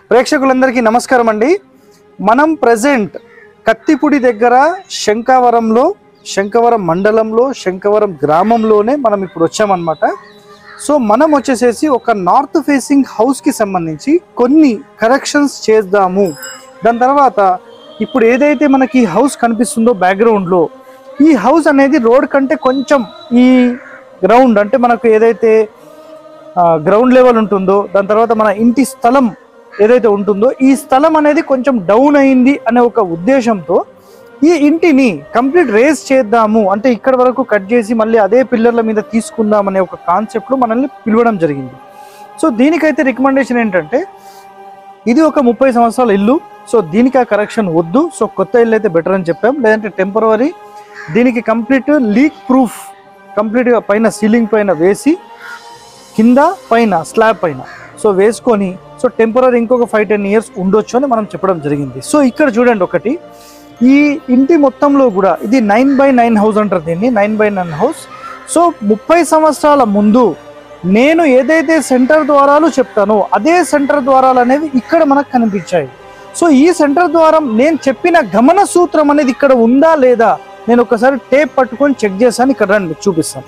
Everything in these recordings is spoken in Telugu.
ప్రేక్షకులందరికీ నమస్కారం అండి మనం ప్రజెంట్ కత్తిపుడి దగ్గర శంకావరంలో శంకవరం మండలంలో శంకవరం గ్రామంలోనే మనం ఇప్పుడు వచ్చామన్నమాట సో మనం వచ్చేసేసి ఒక నార్త్ ఫేసింగ్ హౌస్కి సంబంధించి కొన్ని కరెక్షన్స్ చేద్దాము దాని తర్వాత ఇప్పుడు ఏదైతే మనకి ఈ హౌస్ కనిపిస్తుందో బ్యాక్గ్రౌండ్లో ఈ హౌస్ అనేది రోడ్ కంటే కొంచెం ఈ గ్రౌండ్ అంటే మనకు ఏదైతే గ్రౌండ్ లెవెల్ ఉంటుందో దాని తర్వాత మన ఇంటి స్థలం ఏదైతే ఉంటుందో ఈ స్థలం అనేది కొంచెం డౌన్ అయింది అనే ఒక ఉద్దేశంతో ఈ ఇంటిని కంప్లీట్ రేస్ చేద్దాము అంటే ఇక్కడ వరకు కట్ చేసి మళ్ళీ అదే పిల్లర్ల మీద తీసుకుందాం అనే ఒక కాన్సెప్ట్లో మనల్ని పిలవడం జరిగింది సో దీనికైతే రికమెండేషన్ ఏంటంటే ఇది ఒక ముప్పై సంవత్సరాల ఇల్లు సో దీనికి ఆ కరెక్షన్ వద్దు సో కొత్త ఇల్లు అయితే బెటర్ అని చెప్పాం లేదంటే టెంపరవరీ దీనికి కంప్లీట్ లీక్ ప్రూఫ్ కంప్లీట్గా పైన సీలింగ్ పైన వేసి కింద పైన స్లాబ్ పైన సో వేసుకొని సో టెంపరీ ఇంకొక ఫైవ్ టెన్ ఇయర్స్ ఉండొచ్చు అని మనం చెప్పడం జరిగింది సో ఇక్కడ చూడండి ఒకటి ఈ ఇంటి మొత్తంలో కూడా ఇది నైన్ బై నైన్ హౌస్ అంటారు దీన్ని nine by nine house so ముప్పై సంవత్సరాల ముందు నేను ఏదైతే సెంటర్ ద్వారాలు చెప్తానో అదే సెంటర్ ద్వారాలు అనేవి ఇక్కడ మనకు కనిపించాయి సో ఈ సెంటర్ ద్వారం నేను చెప్పిన గమన సూత్రం అనేది ఇక్కడ ఉందా లేదా నేను ఒకసారి టేప్ పట్టుకొని చెక్ చేశాను ఇక్కడ రండి మీకు చూపిస్తాను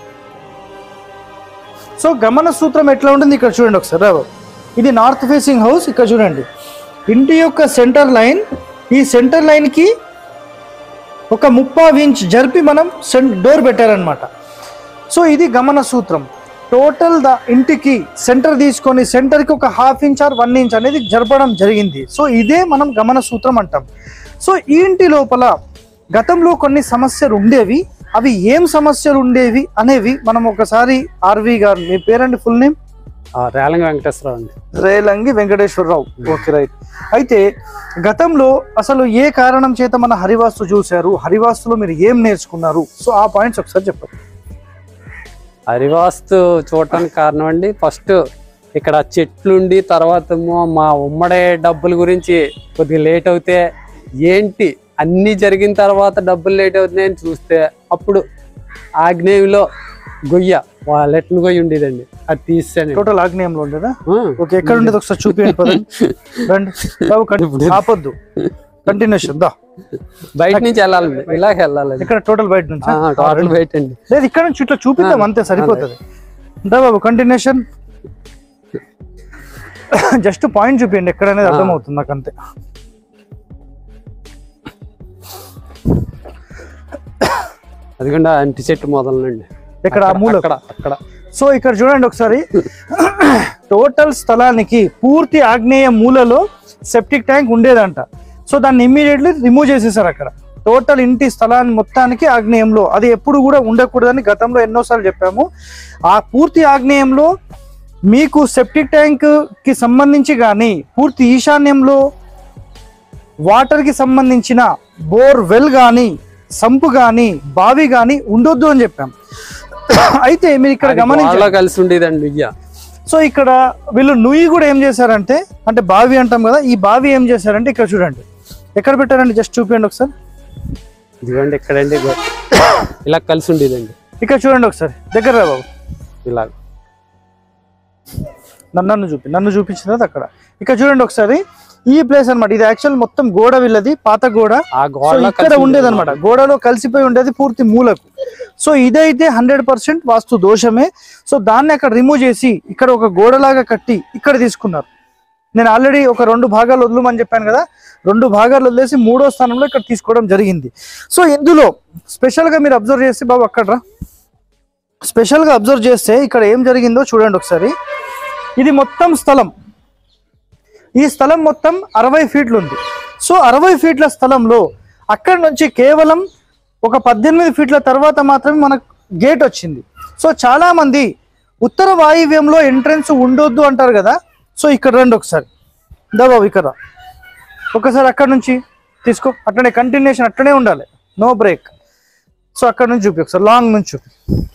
సో గమన సూత్రం ఎట్లా ఉంటుంది ఇక్కడ చూడండి ఒకసారి రా బాబు. ఇది నార్త్ ఫేసింగ్ హౌస్ ఇక్కడ చూడండి ఇంటి యొక్క సెంటర్ లైన్ ఈ సెంటర్ లైన్కి ఒక ముప్పావు ఇంచ్ జరిపి మనం సెన్ డోర్ పెట్టారనమాట సో ఇది గమన సూత్రం టోటల్ ద ఇంటికి సెంటర్ తీసుకొని సెంటర్కి ఒక half inch or one inch అనేది జరపడం జరిగింది సో ఇదే మనం గమన సూత్రం అంటాం సో ఈ ఇంటి లోపల గతంలో కొన్ని సమస్యలు ఉండేవి అవి ఏం సమస్యలు ఉండేవి అనేవి మనం ఒకసారి ఆర్వి గారు మీ పేరండి ఫుల్ నేమ్ ఆ, రేలంగి వెంకటేశ్వరరావు అండి రేలంగి వెంకటేశ్వరరావు ఓకే రైట్ అయితే గతంలో అసలు ఏ కారణం చేత మన హరివాస్తు చూశారు హరివాస్తులో మీరు ఏం నేర్చుకున్నారు సో ఆ పాయింట్స్ ఒకసారి చెప్పండి హరివాస్తు చూడటానికి కారణం అండి ఫస్ట్ ఇక్కడ చెట్లుండి తర్వాత ఏమో మా ఉమ్మడి డబ్బుల గురించి కొద్దిగా లేట్ అవుతే ఏంటి అన్ని జరిగిన తర్వాత డబ్బులు లేట్ అవుతున్నాయని చూస్తే అప్పుడు ఆగ్నేయంలో గొయ్య లెట్ల గొయ్య ఉండేదండి అది తీసాను టోటల్ ఆగ్నేయంలో ఉండేదా ఓకే ఎక్కడ ఉండేది ఒకసారి చూపించండి పదండి రండి బాబు కంటి- ఆపొద్దు కంటిన్యూషన్ దా బయట నుంచి వెళ్ళాలండి ఇలాగ వెళ్ళాలండి ఇక్కడ టోటల్ బయట నుంచి టోటల్ బయట అండి లేదు ఇక్కడ నుంచి ఇట్లా చూపిద్దాం అంతే సరిపోతుంది దా బాబు కంటిన్యూషన్ జస్ట్ పాయింట్ చూపించండి ఎక్కడ అనేది అర్థమవుతుంది నాకు అంతే అదిగోండి ఆ అంటి చెట్టు మొదలండి ఇక్కడ ఆ మూల అక్కడ అక్కడ సో ఇక్కడ చూడండి ఒకసారి టోటల్ స్థలానికి పూర్తి ఆగ్నేయ మూలలో సెప్టిక్ ట్యాంక్ ఉండేదంట సో దాన్ని ఇమ్మీడియట్లీ రిమూవ్ చేసేసారు అక్కడ టోటల్ ఇంటి స్థలాన్ని మొత్తానికి ఆగ్నేయంలో అది ఎప్పుడు కూడా ఉండకూడదని గతంలో ఎన్నోసార్లు చెప్పాము ఆ పూర్తి ఆగ్నేయంలో మీకు సెప్టిక్ ట్యాంక్ కి సంబంధించి కానీ పూర్తి ఈశాన్యంలో వాటర్ కి సంబంధించిన బోర్ వెల్ కానీ సంపు కానీ బావి కానీ ఉండొద్దు అని చెప్పాం అయితే మీరు ఇక్కడ అది గమనించాలి గోడలో కలిసి ఉండేదండి ఇయ్య సో ఇక్కడ వీళ్ళు నుయ్యి కూడా ఏం చేశారంటే అంటే బావి అంటాం కదా ఈ బావి ఏం చేశారంటే ఇక్కడ చూడండి ఎక్కడ పెట్టారండి జస్ట్ చూపించండి ఒకసారి ఇదిగోండి ఇక్కడండి గో- ఇలా కలిసి ఉండేదండి ఇక్కడ చూడండి ఒకసారి దగ్గర రా బాబు ఇలా నన్ను నన్ను చూపి నన్ను చూపించినది అక్కడ ఇక్కడ చూడండి ఒకసారి ఈ ప్లేస్ అన్నమాట ఇది యాక్చువల్ మొత్తం గోడ వీళ్ళది పాత గోడ ఆ సో గోడలో ఇక్కడ కలిసి ఉండేది అనమాట గోడలో కలిసిపోయి ఉండేది పూర్తి మూలకు సో ఇదైతే హండ్రెడ్ పర్సెంట్ వాస్తు దోషమే సో దాన్ని అక్కడ రిమూవ్ చేసి ఇక్కడ ఒక గోడలాగా కట్టి ఇక్కడ తీసుకున్నారు నేను ఆల్రెడీ ఒక రెండు భాగాలు వదలమని చెప్పాను కదా రెండు భాగాలు వదిలేసి మూడో స్థానంలో ఇక్కడ తీసుకోవడం జరిగింది సో ఇందులో స్పెషల్గా మీరు అబ్జర్వ్ చేస్తే బాబు అక్కడ రా. స్పెషల్గా అబ్జర్వ్ చేస్తే ఇక్కడ ఏం జరిగిందో చూడండి ఒకసారి ఇది మొత్తం స్థలం ఈ స్థలం మొత్తం అరవై ఫీట్లు ఉంది సో అరవై ఫీట్ల స్థలంలో అక్కడి నుంచి కేవలం ఒక పద్దెనిమిది ఫీట్ల తర్వాత మాత్రమే మనకు గేట్ వచ్చింది సో చాలా మంది ఉత్తర వాయువ్యంలో ఎంట్రన్స్ ఉండొద్దు అంటారు కదా సో ఇక్కడ రండి ఒకసారి దా బాబు ఇక్కడ రా. ఒకసారి అక్కడ నుంచి తీసుకో అట్లనే కంటిన్యూషన్ అట్లనే ఉండాలి నో బ్రేక్ సో అక్కడ నుంచి చూపి ఒకసారి లాంగ్ నుంచి చూపి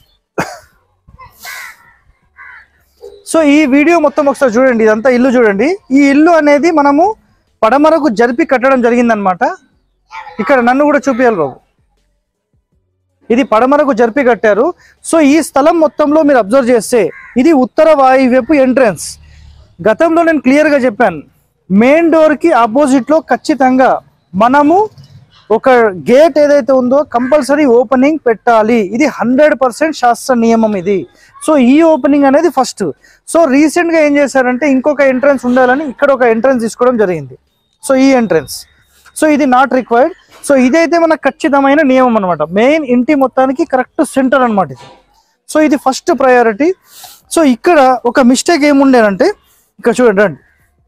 సో ఈ వీడియో మొత్తం ఒకసారి చూడండి ఇదంతా ఇల్లు చూడండి ఈ ఇల్లు అనేది మనము పడమరకు జరిపి కట్టడం జరిగిందనమాట ఇక్కడ నన్ను కూడా చూపించాలి బాబు ఇది పడమరకు జరిపి కట్టారు సో ఈ స్థలం మొత్తంలో మీరు అబ్జర్వ్ చేస్తే ఇది ఉత్తర వాయువ్యపు ఎంట్రన్స్ గతంలో నేను క్లియర్గా చెప్పాను మెయిన్ డోర్ కి ఆపోజిట్ లో ఖచ్చితంగా మనము ఒక గేట్ ఏదైతే ఉందో కంపల్సరీ ఓపెనింగ్ పెట్టాలి ఇది హండ్రెడ్ పర్సెంట్ శాస్త్ర నియమం ఇది సో ఈ ఓపెనింగ్ అనేది ఫస్ట్ సో రీసెంట్ గా ఏం చేశారంటే ఇంకొక ఎంట్రన్స్ ఉండాలని ఇక్కడ ఒక ఎంట్రన్స్ తీసుకోవడం జరిగింది సో ఈ ఎంట్రన్స్ సో ఇది నాట్ రిక్వైర్డ్ సో ఇదైతే మనకు ఖచ్చితమైన నియమం అనమాట మెయిన్ ఇంటి మొత్తానికి కరెక్ట్ సెంటర్ అన్నమాట ఇది సో ఇది ఫస్ట్ ప్రయారిటీ సో ఇక్కడ ఒక మిస్టేక్ ఏముండేనంటే ఇక్కడ చూడండి రండి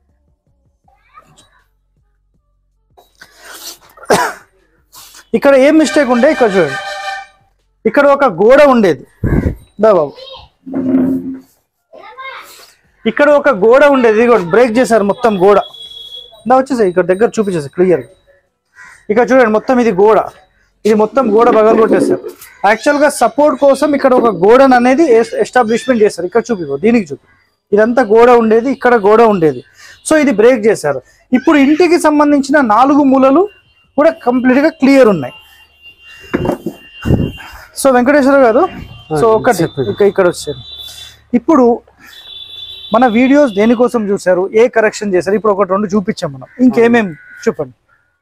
ఇక్కడ ఏం మిస్టేక్ ఉండే ఇక్కడ చూడండి ఇక్కడ ఒక గోడ ఉండేది దా బాబు ఇక్కడ ఒక గోడ ఉండేది ఇదిగోండి బ్రేక్ చేశారు మొత్తం గోడ దా వచ్చేసాయి ఇక్కడ దగ్గర చూపించేసి క్లియర్ ఇక్కడ చూడండి మొత్తం ఇది గోడ ఇది మొత్తం గోడ బగలు కొట్టేశారు యాక్చువల్గా సపోర్ట్ కోసం ఇక్కడ ఒక గోడను అనేది ఎస్టాబ్లిష్మెంట్ చేశారు ఇక్కడ చూపిగో దీనికి చూపి ఇదంతా గోడ ఉండేది ఇక్కడ గోడ ఉండేది సో ఇది బ్రేక్ చేశారు ఇప్పుడు ఇంటికి సంబంధించిన నాలుగు మూలలు కూడా కంప్లీట్గా క్లియర్ ఉన్నాయి సో వెంకటేశ్వర గారు సో ఒకటి ఇక- ఇక్కడ వచ్చారు ఇప్పుడు మన వీడియోస్ దేనికోసం చూశారు ఏ కరెక్షన్ చేశారు ఇప్పుడు ఒకటి రెండు చూపించాం మనం ఇంకేమేం చెప్పండి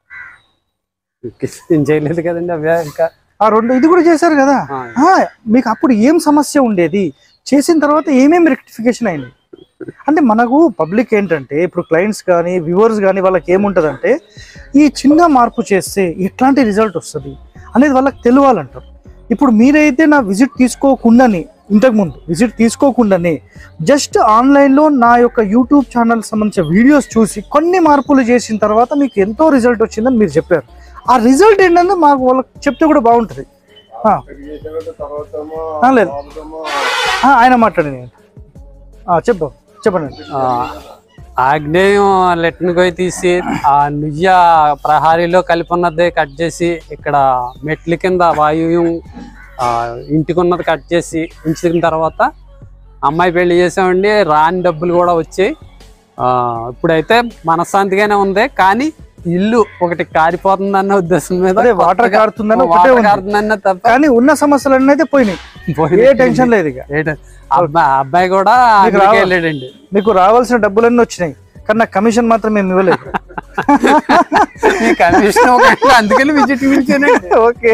ఏం చేయలేదు కదండి అవే ఇంకా ఆ రెండు ఇది కూడా చేశారు కదా ఆ. ఆ, మీకు అప్పుడు ఏం సమస్య ఉండేది చేసిన తర్వాత ఏమేమి రెక్టిఫికేషన్ అయింది అంటే మనకు పబ్లిక్ ఏంటంటే ఇప్పుడు క్లయింట్స్ కానీ వ్యూవర్స్ కానీ వాళ్ళకి ఏముంటుందంటే ఈ చిన్న మార్పు చేస్తే ఎట్లాంటి రిజల్ట్ వస్తుంది అనేది వాళ్ళకి తెలియాలంటారు ఇప్పుడు మీరైతే నా విజిట్ తీసుకోకుండానే ఇంతకుముందు విజిట్ తీసుకోకుండానే జస్ట్ ఆన్లైన్లో నా యొక్క యూట్యూబ్ ఛానల్ సంబంధించిన వీడియోస్ చూసి కొన్ని మార్పులు చేసిన తర్వాత మీకు ఎంతో రిజల్ట్ వచ్చిందని మీరు చెప్పారు ఆ రిజల్ట్ ఏంటంటే మాకు వాళ్ళకి చెప్తే కూడా బాగుంటుంది ఆ. ఆ, లేదు ఆ, ఆయన మాట్లాడండి ఆ, చెప్పు చెప్పండి ఆ, ఆగ్నేయం లెట్ని పోయి తీసి ఆ నుయ్య ప్రహారీలో కలిపి ఉన్నది కట్ చేసి ఇక్కడ మెట్ల కింద వాయువ్యం ఆ, ఇంటికి ఉన్నది కట్ చేసి ఉంచిన తర్వాత అమ్మాయి పెళ్లి చేసామండి రాని డబ్బులు కూడా వచ్చాయి ఆ, ఇప్పుడైతే మనశ్శాంతిగానే ఉంది కానీ ఇల్లు ఒకటి కారిపోతుంది అన్న ఉద్దేశం మీద అదే వాటర్ కొత్తగా- కారుతుందని ఒకటే వాటర్ ఉంది కారుతుందన్న తప్ప కానీ ఉన్న సమస్యలన్నీ అయితే పోయినాయి పోయినాయి. ఏ టెన్షన్ లేదు ఇక ఏంటి? అబ్బాయి అబ్బాయి కూడా మీకు అక్కడికే రావా- వెళ్ళాడండి మీకు రావాల్సిన డబ్బులన్నీ వచ్చినాయి కానీ నాకు కమిషన్ మాత్రం మేము ఇవ్వలేదు ఈ కమిషన్ ఒక- అందుకని విజిట్ పిలిచానండి ఓకే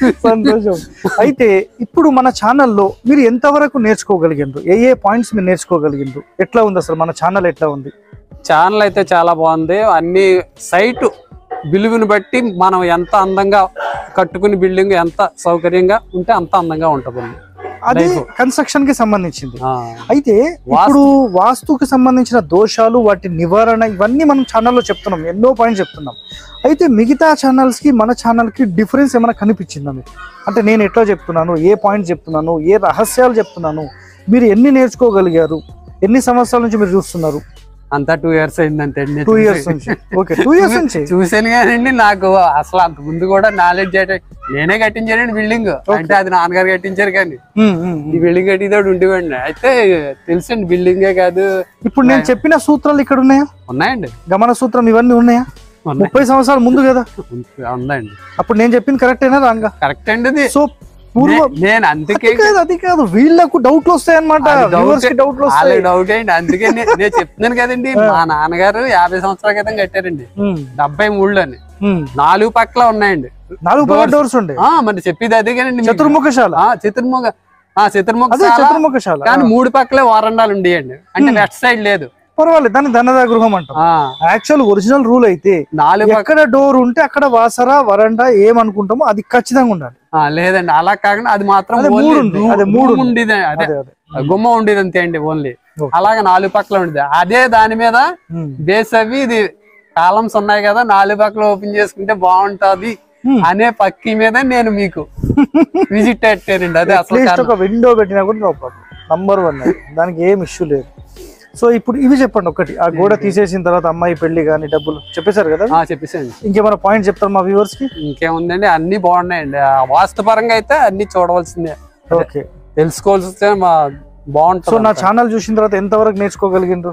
సంతోషం అయితే ఇప్పుడు మన ఛానల్లో మీరు ఎంతవరకు నేర్చుకోగలిగిండ్రు ఏ ఏ పాయింట్స్ మీరు నేర్చుకోగలిగిండ్రు ఎట్లా ఉంది అసలు మన ఛానల్ ఎట్లా ఉంది ఛానల్ అయితే చాలా బాగుంది అన్ని సైట్ విలువని బట్టి మనం ఎంత అందంగా కట్టుకుని బిల్డింగ్ ఎంత సౌకర్యంగా ఉంటే అంత అందంగా ఉంటుంది అది Life. కన్స్ట్రక్షన్ కి సంబంధించింది అయితే ఇప్పుడు వాస్తుకి సంబంధించిన దోషాలు వాటి నివారణ ఇవన్నీ మనం ఛానల్లో చెప్తున్నాం ఎన్నో పాయింట్స్ చెప్తున్నాం అయితే మిగతా ఛానల్స్ కి మన ఛానల్ కి డిఫరెన్స్ ఏమైనా కనిపించిందా మీకు అంటే నేను ఎట్లా చెప్తున్నాను ఏ పాయింట్స్ చెప్తున్నాను ఏ రహస్యాలు చెప్తున్నాను మీరు ఎన్ని నేర్చుకోగలిగారు ఎన్ని సంవత్సరాల నుంచి మీరు చూస్తున్నారు అంతా టూ ఇయర్స్ అయిందంటే అండి టూ ఇయర్స్ నుంచి ఓకే టూ ఇయర్స్ నుంచి చూసాను కానండి నాకు అసలు అంత ముందు కూడా నాలెడ్జ్ అంటే నేనే కట్టించానండి బిల్డింగ్ అంటే అది నాన్నగారు కట్టించారు కానీ ఉమ్, ఉమ్, ఉమ్. ఈ బిల్డింగ్ కట్టించాడు ఉండేవాడిని అయితే తెలుసండి బిల్డింగే కాదు ఇప్పుడు నేను చెప్పిన సూత్రాలు ఇక్కడ ఉన్నాయా ఉన్నాయండి గమన సూత్రం ఇవన్నీ ఉన్నాయా ఉన్నాయి ముప్పై సంవత్సరాల ముందు కదా ఉందండి అప్పుడు నేను చెప్పింది కరెక్టేనా రాంగా కరెక్ట్ అండి ఇది సో పూర్వ నే- నేను అందుకే అది కాదు అది కాదు వీళ్ళకు డౌట్లు వస్తాయి అనమాట అది doubt వ్యూవర్స్ కి డౌట్లు వాళ్ళ వస్తాయి డౌట్ ఏంటి అందుకే నే- నేను చెప్తున్నాను కదండి మా నాన్నగారు యాభై సంవత్సరాల క్రితం కట్టారండి ఉమ్, డెబ్బై మూడులోని ఉమ్. నాలుగు పక్కల ఉన్నాయండి నాలుగు పవర్ డోర్స్ ఉండే ఆ మరి చెప్పేది అదే కదండి మీకు. చతుర్ముఖశాల ఆ చతుర్ముఖ ఆ చతుర్ముఖ అదే శాల, చతుర్ముఖశాల కానీ మూడు పక్కలే వారండాలు ఉండేయండి అంటే లెఫ్ట్ సైడ్ లేదు పర్వాలేదు దాన్ని ధనదా గృహం అంటాం ఆ యాక్చువల్ ఒరిజినల్ రూల్ అయితే నాలుగు పక్క ఎక్కడ డోర్ ఉంటే అక్కడ వాసరా వరండా ఏమనుకుంటామో అది ఖచ్చితంగా ఉండాలి ఆ, లేదండి అలా కాకుండా అది మాత్రం అదే only మూడు ఉంది, రూ- అదే మూడు రూమ్ ఉంది. ఉండేది అదే అదే అదే గుమ్మ ఉండేది అంతే అండి ఓన్లీ Okay. అలాగే నాలుగు పక్కల ఉండేది అదే దాని మీద ఉమ్. బేస్ అవి ఇది కాలమ్స్ ఉన్నాయి కదా నాలుగు పక్కల ఓపెన్ చేసుకుంటే బాగుంటది Hmm. అనే పక్కి మీద నేను మీకు విజిట్ పెట్టానండి అదే అసలు అట్లీస్ట్ కారణం. ఒక విండో పెట్టినా కూడా నో ప్రాబ్లం నంబర్ వన్ అది దానికి ఏం ఇష్యూ లేదు సో ఇప్పుడు ఇవి చెప్పండి ఒకటి ఆ గోడ తీసేసిన తర్వాత అమ్మాయి పెళ్లి కానీ డబ్బులు చెప్పేశారు కదా ఆ, చెప్పేసాను ఇంకేమైనా పాయింట్ చెప్తారు మా వ్యూవర్స్ కి ఇంకేముందండి అన్ని బాగున్నాయండి ఆ వాస్తు పరంగా అయితే అన్ని చూడవలసిందే ఓకే తెలుసుకోవాల్సి మా సో బాగుంటుంది నా ఛానల్ చూసిన తర్వాత ఎంతవరకు నేర్చుకోగలిగిండ్రు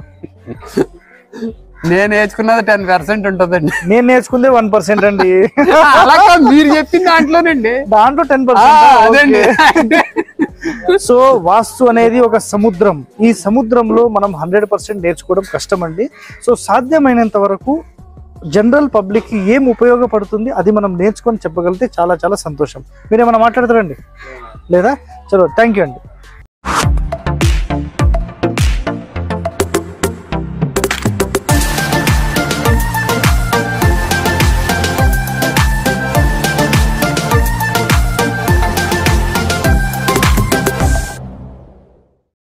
నేను నేర్చుకున్నది టెన్ పర్సెంట్ ఉంటుందండి నేను నేర్చుకుందే వన్ పర్సెంట్ అండి అలా కాదు, మీరు చెప్పిన దాంట్లోనండి దాంట్లో టెన్ ఆ, అదండి పర్సెంట్ అంటే సో వాస్తు అనేది ఒక సముద్రం ఈ సముద్రంలో మనం హండ్రెడ్ పర్సెంట్ నేర్చుకోవడం కష్టం అండి సో సాధ్యమైనంత వరకు జనరల్ పబ్లిక్ కి ఏం ఉపయోగపడుతుంది అది మనం నేర్చుకొని చెప్పగలిగితే చాలా చాలా సంతోషం మీరేమైనా మాట్లాడతారండి లేదా చలో థ్యాంక్ యూ అండి